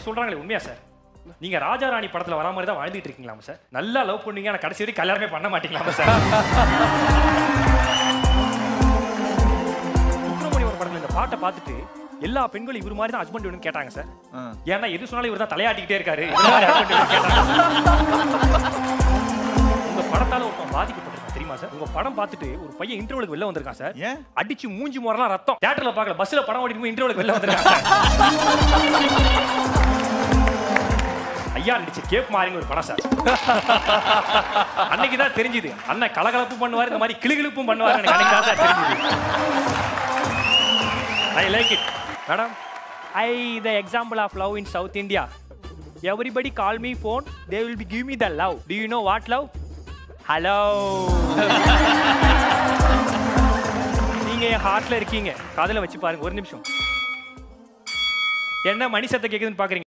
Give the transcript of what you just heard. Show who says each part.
Speaker 1: சொல்றாங்களே உண்மையா சார் நீங்க ராஜா ராணி படத்துல வரா மாதிரி தான் வாழ்ந்துட்டு இருக்கீங்களாமா சார் நல்லா லவ் பண்ணீங்க ஆனா கடைசி வரைக்கும் கல்யாணமே பண்ண மாட்டீங்களாமா சார் சுப்பிரமணியம் படத்துல இந்த பாட்டை பார்த்துட்டு எல்லா பெண்களும் இவர் மாதிரி தான் ஹஸ்பண்ட் வேணும்னு கேட்டாங்க சார்
Speaker 2: ஆ.
Speaker 1: ஏன்னா எது சொன்னாலும் இவர் தான் தலையாட்டிக்கிட்டே இருக்காரு இவர் மாதிரி husband வேணும்னு கேட்டாங்க. உங்க படத்தால ஒருத்தன் பாதிக்கப்பட்டிருக்கான் தெரியுமா சார் உங்க படம் பார்த்துட்டு ஒரு பையன் இன்டர்வலுக்கு வெளில வந்திருக்கான் சார்
Speaker 2: ஏன்
Speaker 1: அடிச்சு மூஞ்சி முறலாம் ரத்தம் தியேட்டர்ல பார்க்கல பஸ்ல படம் ஓடிட்டு போய் இன்டர்வலுக்கு வெளில வந்திருக்காங்க சார். ஐயா நடிச்ச கேப் மாறின்னு ஒரு படம் சார் அன்னைக்கு தான் தெரிஞ்சுது அண்ணன் கலகலப்பு பண்ணுவார் இந்த மாதிரி கிளுகிழுப்பும் பண்ணுவார் எனக்கு அன்னைக்கு தான் சார் தெரிஞ்சுது I like it madam I the example of love in South India everybody call me phone they will be give me the love to you know what love hello நீங்க என் ஹார்ட்ல இருக்கீங்க காதுல வச்சு பாருங்க ஒரு நிமிஷம் என்ன மணி சத்தம் கேக்குதுன்னு பாக்குறீங்க